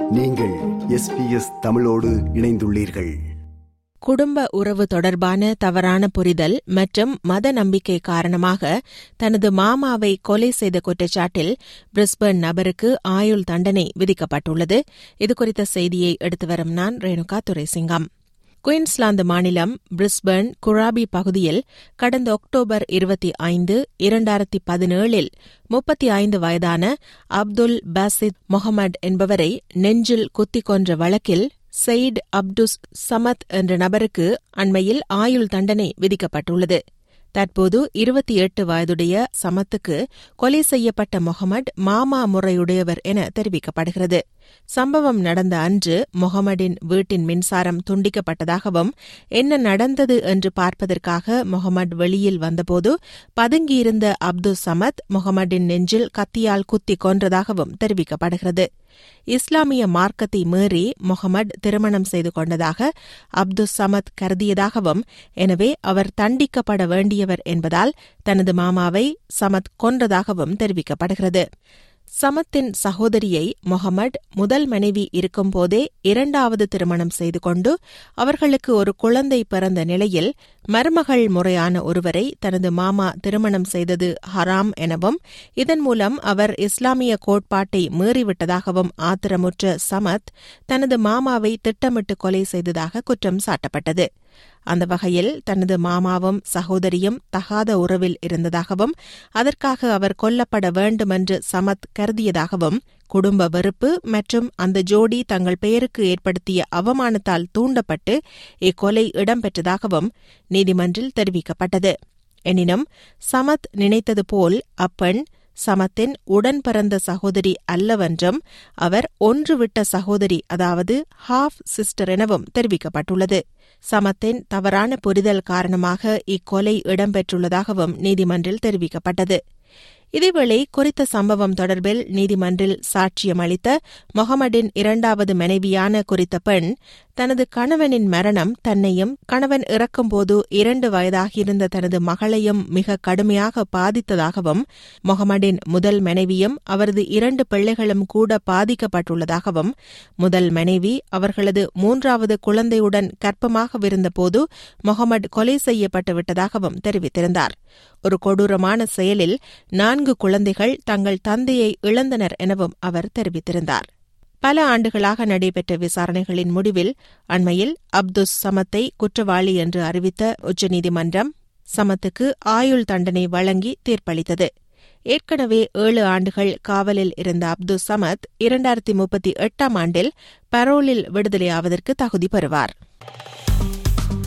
நீங்கள் எஸ்பிஎஸ் தமிழோடு இணைந்துள்ளீர்கள் குடும்ப உறவு தொடர்பான தவறான புரிதல் மற்றும் மத நம்பிக்கை காரணமாக தனது மாமாவை கொலை செய்த குற்றச்சாட்டில் பிரிஸ்பர்ன் நபருக்கு ஆயுள் தண்டனை விதிக்கப்பட்டுள்ளது இதுகுறித்த செய்தியை எடுத்து வரும் நான் ரேணுகா துரைசிங்கம் குயின்ஸ்லாந்து மாநிலம் பிரிஸ்பர்ன் குராபி பகுதியில் கடந்த அக்டோபர் இருபத்தி ஐந்து இரண்டாயிரத்தி பதினேழில் முப்பத்தி ஐந்து வயதான அப்துல் பாசித் முகமது என்பவரை நெஞ்சில் குத்திக் கொன்ற வழக்கில் செயிட் அப்துஸ் சமத் என்ற நபருக்கு அண்மையில் ஆயுள் தண்டனை விதிக்கப்பட்டுள்ளது தற்போது இருபத்தி எட்டு வயதுடைய சமத்துக்கு கொலை செய்யப்பட்ட முகமது மாமா முறையுடையவர் என தெரிவிக்கப்படுகிறது சம்பவம் நடந்த அன்று முகமடின் வீட்டின் மின்சாரம் துண்டிக்கப்பட்டதாகவும் என்ன நடந்தது என்று பார்ப்பதற்காக முகமது வெளியில் வந்தபோது பதுங்கியிருந்த அப்துல் சமத் முகமடின் நெஞ்சில் கத்தியால் குத்தி கொன்றதாகவும் தெரிவிக்கப்படுகிறது இஸ்லாமிய மார்க்கத்தை மீறி முகமது திருமணம் செய்து கொண்டதாக அப்துல் சமத் கருதியதாகவும் எனவே அவர் தண்டிக்கப்பட வேண்டியவர் என்பதால் தனது மாமாவை சமத் கொன்றதாகவும் தெரிவிக்கப்படுகிறது சமத்தின் சகோதரியை முகமது முதல் மனைவி இருக்கும்போதே இரண்டாவது திருமணம் செய்து கொண்டு அவர்களுக்கு ஒரு குழந்தை பிறந்த நிலையில் மருமகள் முறையான ஒருவரை தனது மாமா திருமணம் செய்தது ஹராம் எனவும் இதன் மூலம் அவர் இஸ்லாமிய கோட்பாட்டை மீறிவிட்டதாகவும் ஆத்திரமுற்ற சமத் தனது மாமாவை திட்டமிட்டு கொலை செய்ததாக குற்றம் சாட்டப்பட்டது அந்த வகையில் தனது மாமாவும் சகோதரியும் தகாத உறவில் இருந்ததாகவும் அதற்காக அவர் கொல்லப்பட வேண்டுமென்று சமத் கருதியதாகவும் குடும்ப வெறுப்பு மற்றும் அந்த ஜோடி தங்கள் பெயருக்கு ஏற்படுத்திய அவமானத்தால் தூண்டப்பட்டு இக்கொலை இடம்பெற்றதாகவும் நீதிமன்றில் தெரிவிக்கப்பட்டது எனினும் சமத் நினைத்தது போல் அப்பெண் சமத்தின் உடன் பிறந்த சகோதரி அல்லவென்றும் அவர் ஒன்றுவிட்ட சகோதரி அதாவது ஹாஃப் சிஸ்டர் எனவும் தெரிவிக்கப்பட்டுள்ளது சமத்தின் தவறான புரிதல் காரணமாக இக்கொலை இடம்பெற்றுள்ளதாகவும் நீதிமன்றில் தெரிவிக்கப்பட்டது இதேவேளை குறித்த சம்பவம் தொடர்பில் நீதிமன்றில் சாட்சியம் அளித்த மொஹமடின் இரண்டாவது மனைவியான குறித்த பெண் தனது கணவனின் மரணம் தன்னையும் கணவன் இறக்கும்போது இரண்டு வயதாகியிருந்த தனது மகளையும் மிக கடுமையாக பாதித்ததாகவும் மொஹமடின் முதல் மனைவியும் அவரது இரண்டு பிள்ளைகளும் கூட பாதிக்கப்பட்டுள்ளதாகவும் முதல் மனைவி அவர்களது மூன்றாவது குழந்தையுடன் கர்ப்பமாகவிருந்தபோது மொஹமட் கொலை செய்யப்பட்டு விட்டதாகவும் தெரிவித்திருந்தார் ஒரு கொடூரமான செயலில் நான்கு குழந்தைகள் தங்கள் தந்தையை இழந்தனர் எனவும் அவர் தெரிவித்திருந்தார் பல ஆண்டுகளாக நடைபெற்ற விசாரணைகளின் முடிவில் அண்மையில் அப்துஸ் சமத்தை குற்றவாளி என்று அறிவித்த உச்சநீதிமன்றம் சமத்துக்கு ஆயுள் தண்டனை வழங்கி தீர்ப்பளித்தது ஏற்கனவே ஏழு ஆண்டுகள் காவலில் இருந்த அப்துல் சமத் இரண்டாயிரத்தி முப்பத்தி எட்டாம் ஆண்டில் பரோலில் விடுதலையாவதற்கு தகுதி பெறுவார்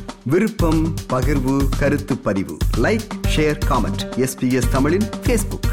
விருப்பம் பகிர்வு கருத்து பதிவு லைக் ஷேர் காமெண்ட் எஸ்பிஎஸ் தமிழின் ஃபேஸ்புக்